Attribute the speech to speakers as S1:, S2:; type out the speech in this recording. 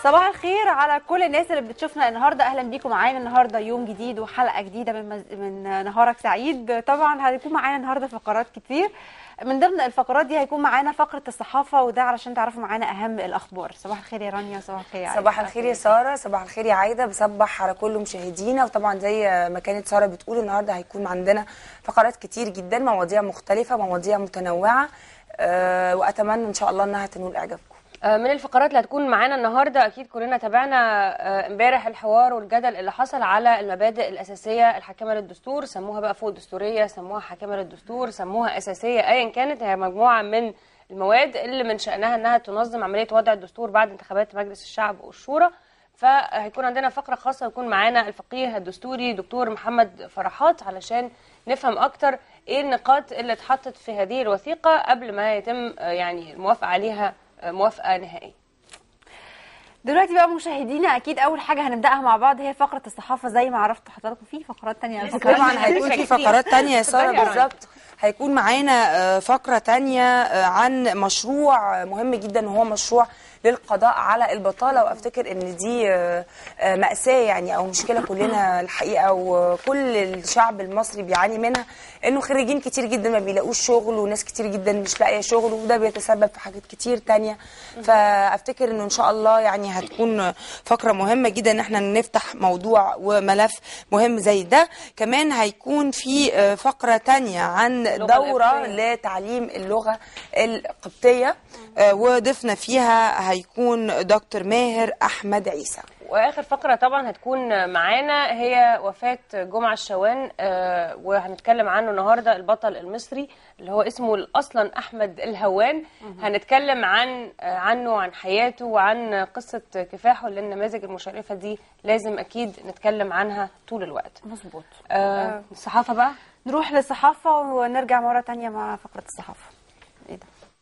S1: صباح الخير على كل الناس اللي بتشوفنا النهارده اهلا بيكم معانا النهارده يوم جديد وحلقه جديده من مز... من نهارك سعيد طبعا هيكون معانا النهارده فقرات كتير من ضمن الفقرات دي هيكون معانا فقره الصحافه وده علشان تعرفوا معانا اهم الاخبار صباح الخير يا رانيا صباح الخير يا
S2: صباح
S1: عايدة.
S2: الخير يا ساره صباح الخير يا عايده بصبح على كل مشاهدينا وطبعا زي ما كانت ساره بتقول النهارده هيكون عندنا فقرات كتير جدا مواضيع مختلفه مواضيع متنوعه أه واتمنى ان شاء الله انها تنول اعجابكم
S3: آه، من الفقرات اللي هتكون معانا النهارده اكيد كلنا تابعنا آه، امبارح الحوار والجدل اللي حصل على المبادئ الاساسيه الحاكمه للدستور سموها بقى فوق دستوريه سموها حاكمه للدستور سموها اساسيه ايا كانت هي مجموعه من المواد اللي من شانها انها تنظم عمليه وضع الدستور بعد انتخابات مجلس الشعب والشورى فهيكون عندنا فقره خاصه يكون معانا الفقيه الدستوري دكتور محمد فرحات علشان نفهم اكتر ايه النقاط اللي اتحطت في هذه الوثيقه قبل ما يتم آه، يعني الموافقه عليها آه، موافقه نهائيه
S1: دلوقتي بقى مشاهدينا اكيد اول حاجه هنبداها مع بعض هي فقره الصحافه زي ما عرفت حضراتكم في فقرات تانية على فكرة.
S2: طبعا هيكون في فقرات تانية يا ساره
S3: اتفضلي يا رانيا.
S2: بالظبط هيكون معانا آه، فقرة تانية آه، عن مشروع آه، مهم جدا وهو مشروع للقضاء على البطالة وأفتكر إن دي آه، آه، مأساة يعني أو مشكلة كلنا الحقيقة وكل الشعب المصري بيعاني منها إنه خريجين كتير جدا ما بيلاقوش شغل وناس كتير جدا مش لاقية شغل وده بيتسبب في حاجات كتير تانية فأفتكر إنه إن شاء الله يعني هتكون فقرة مهمة جدا إن احنا نفتح موضوع وملف مهم زي ده كمان هيكون في آه، فقرة تانية عن
S3: اللغة
S2: دورة
S3: القبطية.
S2: لتعليم اللغة القبطية آه، وضيفنا فيها هيكون دكتور ماهر أحمد عيسى
S3: واخر فقره طبعا هتكون معانا هي وفاه جمعه الشوان آه، وهنتكلم عنه النهارده البطل المصري اللي هو اسمه اصلا احمد الهوان هنتكلم عن آه، عنه وعن حياته وعن قصه كفاحه لان النماذج المشرفه دي لازم اكيد نتكلم عنها طول الوقت
S1: مظبوط
S3: آه، الصحافه بقى
S1: نروح للصحافه ونرجع مره تانية مع فقره الصحافه ايه ده